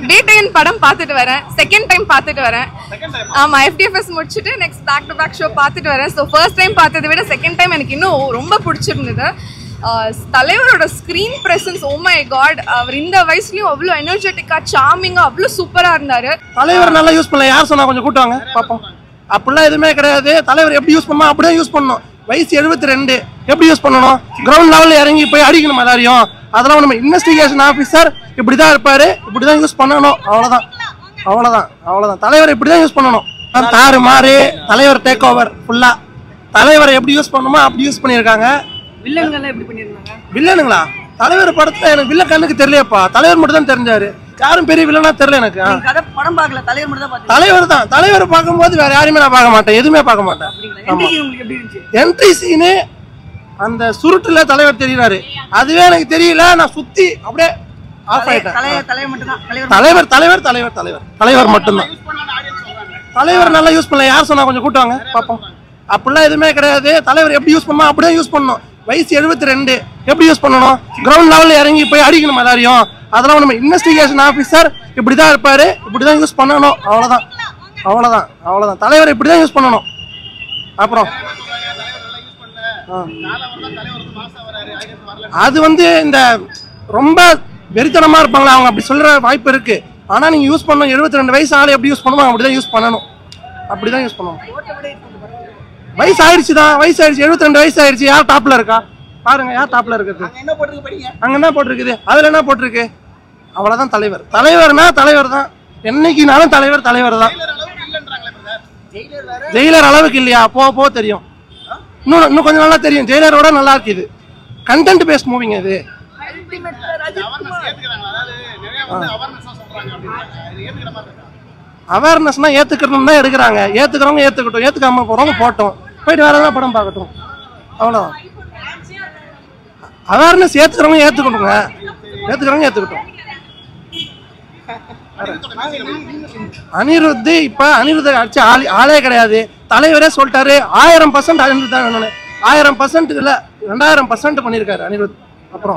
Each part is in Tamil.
டே டைம் படம் பார்த்துட்டு வரேன் செகண்ட் டைம் பார்த்துட்டு வரேன் ஆமா எஃப்டிஎஃப்எஸ் முடிச்சுட்டு next back to back show பார்த்துட்டு வரேன் ஸோ ஃபர்ஸ்ட் டைம் பார்த்ததை விட செகண்ட் டைம் எனக்கு இன்னும் ரொம்ப பிடிச்சிருந்தது ஆஹ் தலைவரோட screen presence oh my god அவர் இந்த வயசுலயும் அவ்வளோ எனர்ஜெட்டிக்கா சாமிங்கா அவ்வளோ சூப்பரா இருந்தாரு தலைவர் நல்லா யூஸ் பண்ணல யார் சொன்னா கொஞ்சம் கூட்டுவாங்க பார்ப்போம் அப்படிலாம் எதுவுமே கிடையாது தலைவர் எப்படி யூஸ் பண்ணணும் அப்படியே யூஸ் பண்ணணும் வயசு எழுபத்தி ரெண்டு எப்படி யூஸ் பண்ணணும் கிரவுண்ட் லெவலில் இறங்கி போய் அடிக்கணும் எல்லாரையும் அதெல்லாம் நம்ம இன்வெஸ்டிகேஷன் ஆஃபீஸர் இப்படி தான் இருப்பாரு இப்படி தான் யூஸ் பண்ணணும் அவ்வளோதான் அவ்வளோதான் அவ்வளோதான் தலைவர் இப்படி தான் யூஸ் பண்ணணும் தாறு மாறு தலைவர் டேக் ஓவர் ஃபுல்லாக தலைவரை எப்படி யூஸ் பண்ணணுமோ அப்படி யூஸ் பண்ணியிருக்காங்க வில்லன்கள் எப்படி பண்ணிருந்தாங்க வில்லனுங்களா தலைவர் படத்துல எனக்கு வில்லன் கண்ணுக்கு தெரியலையப்பா தலைவர் மட்டும் தான் தெரிஞ்சாரு யாரும் பெரிய வில்லனா தெரியல எனக்கு ஆ. கதை படம் பார்க்கல தலைவர் மட்டும் தான் பாத்தீங்க தலைவர் தான் தலைவர் பார்க்கும்போது வேற யாரையுமே நான் பார்க்க மாட்டேன் எதுவுமே பார்க்க மாட்டேன் ஆமா என்ட்ரி உங்களுக்கு எப்படி இருந்துச்சு என்ட்ரி சீனு அந்த சுருட்டுல தலைவர் தெரியறாரு அதுவே எனக்கு தெரியல நான் சுத்தி அப்படியே ஆஃப் ஆயிட்டேன் தலைவர் தலைவர் மட்டும் தான் தலைவர் தலைவர் தலைவர் தலைவர் தலைவர் தலைவர் மட்டும்தான் தலைவர் நல்லா யூஸ் பண்ணல யார் சொன்னா கொஞ்சம் கூட்டுவாங்க பார்ப்போம் அப்படிலாம் எதுவுமே கிடையாது தலைவர் எப்படி யூஸ் பண்ணணும் அப்படியே யூஸ் பண்ணணும் வயசு எழுபத்தி ரெண்டு எப்படி யூஸ் பண்ணணும் கிரவுண்ட் லெவலில் இறங்கி போய் அடிக்கணும் எல்லாரையும் அதெல்லாம் நம்ம இன்வெஸ்டிகேஷன் ஆஃபீஸர் இப்படி தான் இருப்பாரு இப்படி தான் யூஸ் பண்ணணும் அவ்வளோதான் அவ்வளோதான் அவ்வளோதான் தலைவர் இப்படி தான் யூஸ் பண்ணணும் அப்புறம் ஆ. அது வந்து இந்த ரொம்ப வெறித்தனமா இருப்பாங்களா அவங்க அப்படி சொல்ற வாய்ப்பு இருக்கு ஆனா நீங்க யூஸ் பண்ணணும் 72 ரெண்டு வயசு ஆளு எப்படி யூஸ் பண்ணுவாங்க அப்படிதான் யூஸ் பண்ணணும் அப்படிதான் யூஸ் பண்ணணும் வயசு ஆயிடுச்சு தான் வயசு ஆயிடுச்சு 72 ரெண்டு வயசு ஆயிடுச்சு யார் டாப்ல இருக்கா பாருங்க யார் டாப்ல இருக்குது என்ன போட்டுருக்கு படிங்க அங்க என்ன போட்டிருக்குது அதுல என்ன போட்டிருக்கு அவ்வளவுதான் தலைவர் தலைவர்னா தலைவர் தான் என்னைக்குனாலும் தலைவர் தலைவர் தான் ஜெயிலர் வேற ஜெயிலர் அளவுக்கு இல்லையா போக போக தெரியும் இன்னும் இன்னும் கொஞ்சம் நல்லா தெரியும் ஜெயிலரோட நல்லா இருக்கு இது கண்டென்ட் பேஸ்ட் மூவிங்க இது அவேர்னஸ்னா ஏத்துக்கணும் தான் எடுக்கிறாங்க ஏத்துக்கிறவங்க ஏத்துக்கட்டும் ஏத்துக்காம போறவங்க போட்டோம் போயிட்டு வேற ஏதாவது படம் பார்க்கட்டும் அவ்வளோதான் அவேர்னஸ் ஏத்துக்கிறவங்க ஏத்துக்கணுங்க ஏத்துக்கிறவங்க ஏத்துக்கட்டும் அனிருத் இப்ப அனிருத் அடிச்ச ஆளே ஆளே கிடையாது தலைவரே சொல்லிட்டாரு ஆயிரம் பர்சன்ட் அனிருத் தான் வேணும்னு ஆயிரம் பர்சன்ட் இல்ல ரெண்டாயிரம் பர்சன்ட் பண்ணியிருக்காரு அனிருத் அப்புறம்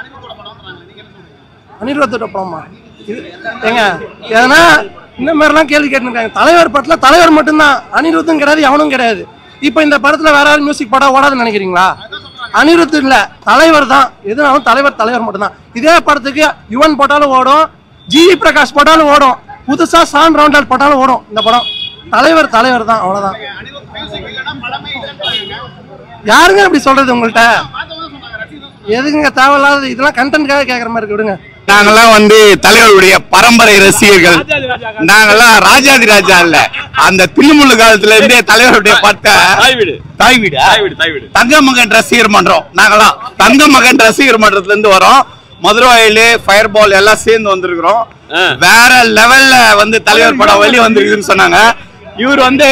அனிருத்தோட படமா இது ஏங்க எதனா இந்த மாதிரிலாம் கேள்வி கேட்டுருக்காங்க தலைவர் படத்துல தலைவர் மட்டும்தான் அனிருத்தும் கிடையாது எவனும் கிடையாது இப்போ இந்த படத்துல வேற யாரும் மியூசிக் படம் ஓடாதுன்னு நினைக்கிறீங்களா அனிருத் இல்ல தலைவர் தான் எதுனாலும் தலைவர் தலைவர் மட்டும்தான் இதே படத்துக்கு யுவன் போட்டாலும் ஓடும் ஜிவி பிரகாஷ் போட்டாலும் ஓடும் புதுசா சான் ரவுண்டால் போட்டாலும் ஓடும் இந்த படம் தலைவர் தலைவர் தான் அவ்வளவுதான் யாருங்க அப்படி சொல்றது உங்கள்கிட்ட எதுக்குங்க தேவையில்லாத இதெல்லாம் கண்டென்ட்காக கேட்குற மாதிரி இருக்கு விடுங்க நாங்கெல்லாம் வந்து தலைவருடைய பரம்பரை ரசிகர்கள் நாங்கெல்லாம் ராஜாதி ராஜா இல்ல அந்த தில்லுமுள்ளு காலத்துல இருந்தே தலைவருடைய பட்ட தாய் வீடு தாய் வீடு தாய் வீடு தாய் வீடு தங்க மகன் ரசிகர் மன்றம் நாங்கெல்லாம் தங்க மகன் ரசிகர் மன்றத்துல இருந்து வரோம் மதுரவாயில் ஃபயர் பால் எல்லாம் சேர்ந்து வந்திருக்கிறோம் வேற லெவல்ல வந்து தலைவர் படம் வெளியே வந்திருக்குதுன்னு சொன்னாங்க இவர் வந்து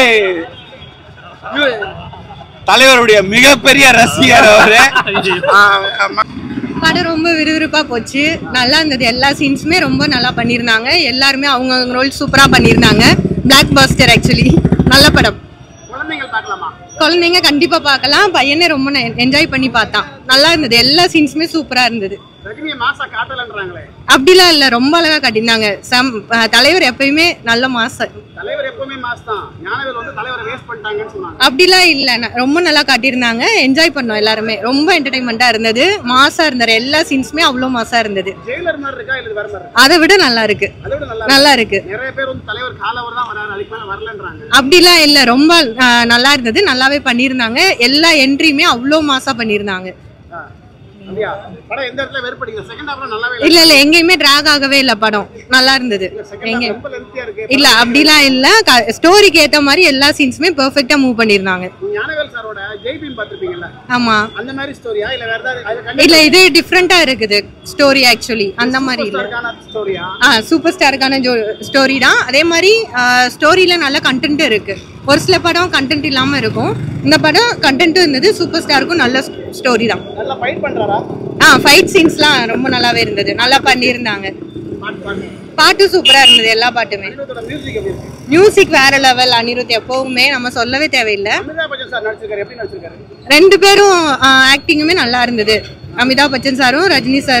தலைவருடைய மிகப்பெரிய ரசிகர் அவரு ஆ, படம் ரொம்ப விறுவிறுப்பா போச்சு நல்லா இருந்தது எல்லா சீன்ஸுமே ரொம்ப நல்லா பண்ணியிருந்தாங்க எல்லாருமே அவங்கவுங்க ரோல் சூப்பரா பண்ணியிருந்தாங்க பிளாக் பாஸ்டர் ஆக்சுவலி நல்ல படம் குழந்தைகள் பார்க்கலாமா குழந்தைங்க கண்டிப்பா பார்க்கலாம் பையனே ரொம்ப என்ஜாய் பண்ணி பார்த்தான் நல்லா இருந்தது எல்லா சீன்ஸுமே சூப்பரா இருந்தது ரஜினியை மாசா காட்டலன்றாங்களே அப்படிலாம் இல்ல ரொம்ப அழகா காட்டியிருந்தாங்க சம் அஹ் தலைவர் எப்பயுமே நல்ல மாசம் தலைவர் எப்பவுமே மாஸ் தான் ஞானவேல் வந்து தலைவரை வேஸ்ட் பண்ணிட்டாங்கன்னு சொன்னாங்க அப்படிலாம் இல்ல ந- ரொம்ப நல்லா காட்டியிருந்தாங்க என்ஜாய் பண்ணோம் எல்லாருமே ரொம்ப என்டர்டைன்மெண்டா இருந்தது மாசா இருந்தாரு எல்லா சீன்ஸுமே அவ்வளோ மாசா இருந்தது ஜெயிலர் மாதிரி இருக்கா இல்ல வேற மாதிரி இருக்கா அதை விட நல்லா இருக்கு அதை விட நல்லா நல்லா இருக்கு நிறைய பேர் வந்து தலைவர் காலவர் தான் வராரு அதுக்கு மேல வரலன்றாங்க அப்படிலாம் இல்ல ரொம்ப ஆஹ், நல்லா இருந்தது நல்லாவே பண்ணியிருந்தாங்க எல்லா என்ட்ரியுமே அவ்வளோ மாசா பண்ணியிருந்தாங்க அப்படியா படம் எந்த இடத்துல வெறுப்படிக்கல செகண்ட் ஹாஃப்ல நல்லாவே இல்ல இல்ல எங்கேயுமே டிராக் ஆகவே இல்ல படம் நல்லா இருந்தது எங்க ரொம்ப லென்த்தியா இருக்கு இல்ல அப்படிலாம் இல்ல ஸ்டோரிக்கு ஏத்த மாதிரி எல்லா சீன்ஸுமே பெர்ஃபெக்ட்டா மூவ் பண்ணியிருந்தாங்க ஞானவேல் சாரோட ஜெய் பீம் பாத்திருப்பீங்கல்ல ஆமா அந்த மாதிரி ஸ்டோரியா இல்ல வேற ஏதாவது அது கண்டிப்பா இல்ல இது டிஃப்ரெண்டா இருக்குது ஸ்டோரி ஆக்சுவலி அந்த மாதிரி இல்ல ஸ்டோரியா ஆ சூப்பர் ஸ்டாருக்கான ஸ்டோரி தான் அதே மாதிரி ஸ்டோரியில நல்ல கண்டென்ட் இருக்கு ஒரு சில படம் கண்டென்ட் இல்லாம இருக்கும் இந்த படம் கண்டென்ட்டும் இருந்தது சூப்பர் ஸ்டாருக்கும் நல்ல ஸ்டோரி தான் நல்லா ஃபைட் பண்றாரா ஆ ஃபைட் சீன்ஸ்லாம் ரொம்ப நல்லாவே இருந்தது நல்லா பண்ணியிருந்தாங்க பாட்டு பாட்டு பாட்டு சூப்பரா இருந்தது எல்லா பாட்டுமே அனிருத்தோட மியூசிக் எப்படி இருக்கு மியூசிக் வேற லெவல் அனிருத் எப்பவுமே நம்ம சொல்லவே தேவையில்லை அமிதாப் பச்சன் சார் நடிச்சிருக்காரு எப்படி நடிச்சிருக்காரு ரெண்டு பேரும் ஆக்டிங்குமே நல்லா இருந்தது அமிதாப் பச்சன் சாரும் ரஜினி சாரும்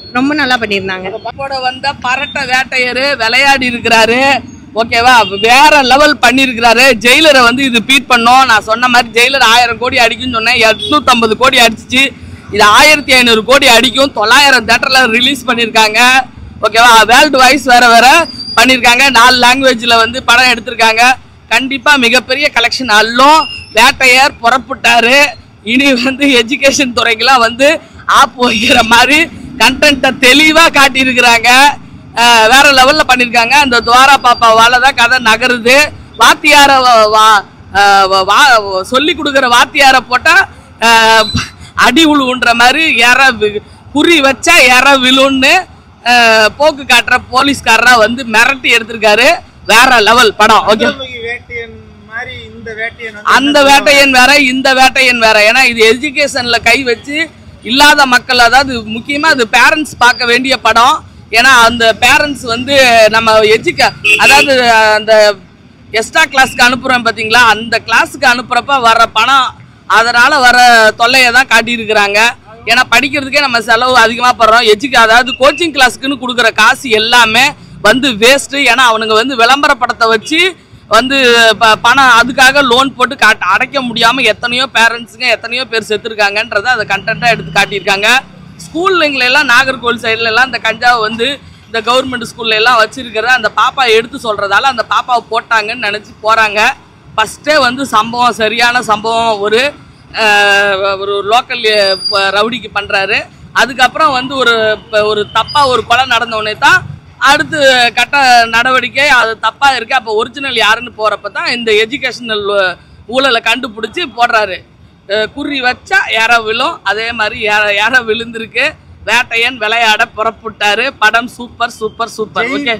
ரொம்ப நல்லா பண்ணியிருந்தாங்க கூட வந்த பரட்ட வேட்டையரு விளையாடி இருக்கிறாரு ஓகேவா வேற லெவல் பண்ணியிருக்கிறாரு ஜெயிலரை வந்து இது பீட் பண்ணோம் நான் சொன்ன மாதிரி ஜெயிலர் ஆயிரம் கோடி அடிக்கும்னு சொன்னேன் எட்நூத்தம்பது கோடி அடிச்சிச்சு இது ஆயிரத்தி ஐநூறு கோடி அடிக்கும் தொள்ளாயிரம் தேட்டர்ல ரிலீஸ் பண்ணியிருக்காங்க ஓகேவா வேர்ல்டு வைஸ் வேற வேற பண்ணியிருக்காங்க நாலு லாங்குவேஜ்ல வந்து படம் எடுத்திருக்காங்க கண்டிப்பா மிகப்பெரிய கலெக்ஷன் அல்லும் வேட்டையர் புறப்பட்டாரு இனி வந்து எஜுகேஷன் துறைக்கெல்லாம் வந்து ஆப் வைக்கிற மாதிரி கண்டென்ட்டை தெளிவா காட்டியிருக்கிறாங்க அஹ் வேற லெவல்ல பண்ணியிருக்காங்க அந்த துவாரா பாப்பாவால தான் கதை நகருது வாத்தியார வ- வா- அஹ் வ- வா- சொல்லி கொடுக்குற வாத்தியார போட்டா அஹ், அடி உழுவுன்ற மாதிரி எற வி- குறி வச்சா எற விழுன்னு அஹ், போக்கு காட்டுற போலீஸ்காரரா வந்து மிரட்டி எடுத்திருக்காரு வேற லெவல் படம் ஓகே வேட்டையன் மாதிரி இந்த வேட்டையன் அந்த வேட்டையன் வேற இந்த வேட்டையன் வேற ஏன்னா இது எஜுகேஷன்ல கை வச்சு இல்லாத மக்கள் அதாவது முக்கியமா அது பேரண்ட்ஸ் பார்க்க வேண்டிய படம் ஏன்னா அந்த பேரண்ட்ஸ் வந்து நம்ம எஜுக அதாவது அந்த எக்ஸ்ட்ரா கிளாஸ்க்கு அனுப்புறோம் பாத்தீங்களா அந்த கிளாஸுக்கு அனுப்புறப்ப வர பணம் அதனால வர தொல்லையை தான் காட்டியிருக்கிறாங்க ஏன்னா படிக்கிறதுக்கே நம்ம செலவு அதிகமாக படுறோம் எஜுக்க அதாவது கோச்சிங் கிளாஸ்க்குன்னு கொடுக்குற காசு எல்லாமே வந்து வேஸ்ட்டு ஏன்னா அவனுங்க வந்து விளம்பர படத்தை வச்சு வந்து ப- பணம் அதுக்காக லோன் போட்டு காட்ட அடைக்க முடியாம எத்தனையோ பேரண்ட்ஸுங்க எத்தனையோ பேர் செத்துருக்காங்கன்றத அதை கண்டென்ட்டாக எடுத்து காட்டியிருக்காங்க ஸ்கூல்லைங்கள எல்லாம் நாகர்கோவில் சைடுல எல்லாம் இந்த கஞ்சாவை வந்து இந்த கவர்மெண்ட் ஸ்கூல்ல எல்லாம் வச்சிருக்கிறத அந்த பாப்பா எடுத்து சொல்றதால அந்த பாப்பாவை போட்டாங்கன்னு நினைச்சு போறாங்க ஃபர்ஸ்டே வந்து சம்பவம் சரியான சம்பவம் ஒரு அஹ், ஒரு லோக்கல் ரவுடிக்கு பண்றாரு அதுக்கப்புறம் வந்து ஒரு இப்ப ஒரு தப்பா ஒரு கொலை நடந்த உடனே தான் அடுத்து கட்ட நடவடிக்கை அது தப்பா இருக்கு அப்போ ஒரிஜினல் யாருன்னு போறப்ப தான் இந்த எஜுகேஷனல் ஊழலை கண்டுபிடிச்சி போடுறாரு அஹ் குறி வச்சா யார விழும் அதே மாதிரி யார யார விழுந்திருக்கு வேட்டையன் விளையாட புறப்பட்டாரு படம் super super super okay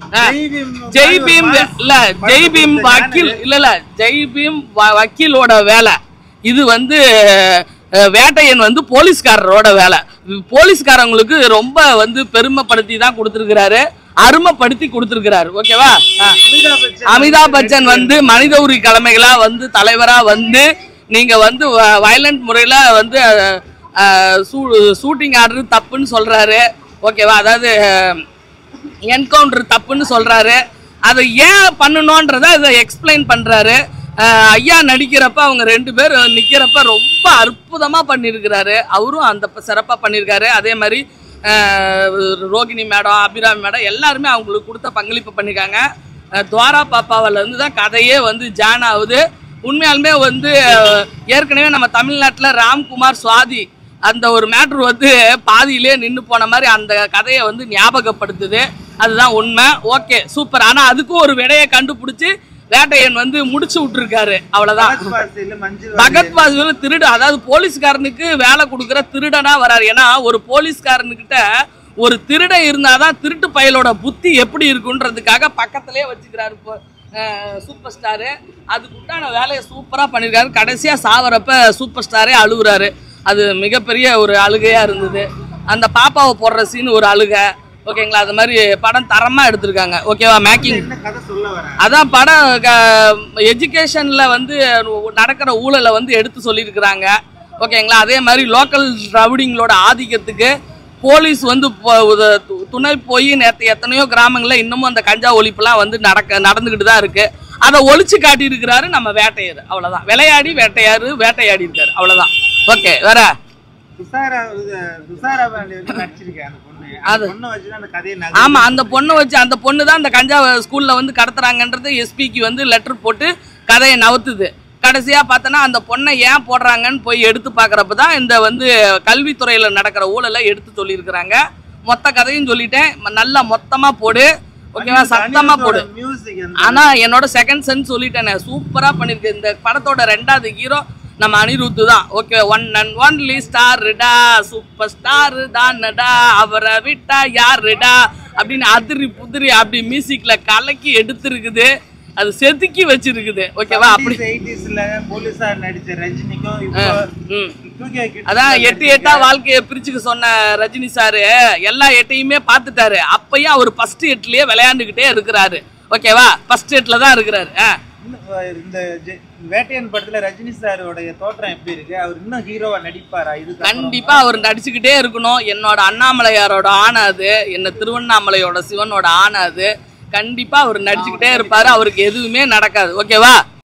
Jai Bhim வே- இல்ல ஜெய் பீம் வக்கீல் இல்ல இல்ல ஜெய் பீம் வ- வக்கீலோட வேலை இது வந்து அஹ், வேட்டையன் வந்து போலீஸ்காரரோட வேலை போலீஸ்காரங்களுக்கு ரொம்ப வந்து பெருமைப்படுத்தி தான் கொடுத்துருக்கிறாரு அருமைப்படுத்தி கொடுத்துருக்கிறாரு ஓகேவா ஆ. அமிதாப் பச்சன் வந்து மனித உரிமை கடமைகளா வந்து தலைவரா வந்து நீங்க வந்து வயலண்ட் முறையில வந்து ஷூட்டிங் ஆர்டர் தப்புன்னு சொல்றாரு ஓகேவா அதாவது என்கவுண்டர் தப்புன்னு சொல்றாரு அதை ஏன் பண்ணணுன்றத அதை எக்ஸ்பிளைன் பண்றாரு அஹ் ஐயா நடிக்கிறப்ப அவங்க ரெண்டு பேர் நிக்கிறப்ப ரொம்ப அற்புதமா பண்ணியிருக்கிறாரு அவரும் அந்த ப- சிறப்பா பண்ணியிருக்காரு அதே மாதிரி அஹ், ரோகிணி மேடம் அபிராமி மேடம் எல்லாருமே அவங்களுக்கு கொடுத்த பங்களிப்பு பண்ணியிருக்காங்க அஹ், துவாரா பாப்பாவில இருந்து தான் கதையே வந்து ஜான் ஆகுது உண்மையாலுமே வந்து அஹ், ஏற்கனவே நம்ம தமிழ்நாட்டில் ராம்குமார் சுவாதி அந்த ஒரு மேட்ரு வந்து பாதியிலே நின்று போன மாதிரி அந்த கதையை வந்து ஞாபகப்படுத்துது அதுதான் உண்மை ஓகே சூப்பர் ஆனால் அதுக்கும் ஒரு விடையை கண்டுபிடிச்சி வேட்டையன் வந்து முடிச்சு விட்டுருக்காரு அவ்வளோதான் பகத் பாசுல திருடு அதாவது போலீஸ்காரனுக்கு வேலை கொடுக்குற திருடனா வராரு ஏன்னா ஒரு போலீஸ்காரனுக்கிட்ட ஒரு திருடன் இருந்தாதான் திருட்டு பயலோட புத்தி எப்படி இருக்குன்றதுக்காக பக்கத்திலே வச்சுக்கிறாரு இப்போ சூப்பர் ஸ்டாரு அதுக்கு உண்டான வேலையை சூப்பராக பண்ணியிருக்காரு கடைசியாக சாவறப்ப சூப்பர் ஸ்டாரே அழுகுறாரு அது மிகப்பெரிய ஒரு அழுகையா இருந்தது அந்த பாப்பாவை போடுற சீன் ஒரு அழுகை ஓகேங்களா அது மாதிரி படம் தரமாக எடுத்திருக்காங்க ஓகேவா மேக்கிங் அதான் படம் எஜுகேஷன்ல வந்து நடக்கிற ஊழலை வந்து எடுத்து சொல்லியிருக்கிறாங்க ஓகேங்களா அதே மாதிரி லோக்கல் ரவுடிங்களோட ஆதிக்கத்துக்கு போலீஸ் வந்து போ- உத- து- துணை போய் நேற்று எத்தனையோ கிராமங்களில் இன்னமும் அந்த கஞ்சா ஒழிப்புலாம் வந்து நடக்க நடந்துக்கிட்டு தான் இருக்கு அதை ஒழிச்சு காட்டியிருக்கிறாரு நம்ம வேட்டையர் அவ்வளோதான் விளையாடி வேட்டையாரு வேட்டையாடி இருக்காரு அவ்வளோதான் ஓகே வேற துஷாரா இது துஷாரா பாண்டி வந்து நடிச்சிருக்கேன் அந்த பொண்ணு அந்த அது- பொண்ணை வச்சுதான் அந்த கதையை ஆமா அந்த பொண்ணை வச்சு அந்த பொண்ணு தான் அந்த கஞ்சா ஸ்கூல்ல வந்து கடத்துறாங்கன்றது எஸ்பிக்கு வந்து லெட்டர் போட்டு கதையை நவுத்துது கடைசியா பார்த்தோன்னா அந்த பொண்ணை ஏன் போடுறாங்கன்னு போய் எடுத்து பார்க்கறப்ப தான் இந்த வந்து கல்வித்துறையில நடக்கிற ஊழலை எடுத்து சொல்லியிருக்கிறாங்க மொத்த கதையும் சொல்லிட்டேன் ம- நல்லா மொத்தமா போடு ஓகேவா சத்தமா போடு மியூசிக் ஆனா என்னோட செகண்ட் சென்ஸ் சொல்லிட்டேனே சூப்பரா பண்ணிருக்கு இந்த படத்தோட ரெண்டாவது ஹீரோ நம்ம அனிருத்து தான் ஓகே ஒன் அண்ட் ஒன்லி ஸ்டாருடா சூப்பர் ஸ்டாரு தானடா அவரை விட்டா யாருடா அப்படின்னு அதிரி புதிரி அப்படி மியூசிக்ல கலக்கி எடுத்திருக்குது அது செதுக்கி வச்சிருக்குது ஓகேவா அப்படி எயிட்டிஸ்ல போலீஸா நடிச்ச ரஜினிக்கும் ஆ, இப்போ ம். 2K kids அதான் எட்டு எட்டா வாழ்க்கையை பிரிச்சுக்க சொன்ன ரஜினி சாரு எல்லா எட்டையுமே பார்த்துட்டாரு அப்பயும் அவர் ஃபர்ஸ்ட் எட்லயே விளையாண்டுக்கிட்டே இருக்கிறாரு ஓகேவா ஃபர்ஸ்ட் எட்ல தான் இருக்கிறாரு ஆ, இன்னும், அஹ், இந்த ஜெ- வேட்டையன் படத்துல ரஜினி சாரோடைய தோற்றம் எப்படி இருக்கு அவர் இன்னும் ஹீரோவா நடிப்பாரா இது கண்டிப்பா அவர் நடிச்சுக்கிட்டே இருக்கணும் என்னோட அண்ணாமலையாரோட ஆணை அது என்ன திருவண்ணாமலையோட சிவனோட ஆணை அது கண்டிப்பா அவர் நடிச்சுக்கிட்டே இருப்பாரு அவருக்கு எதுவுமே நடக்காது ஓகேவா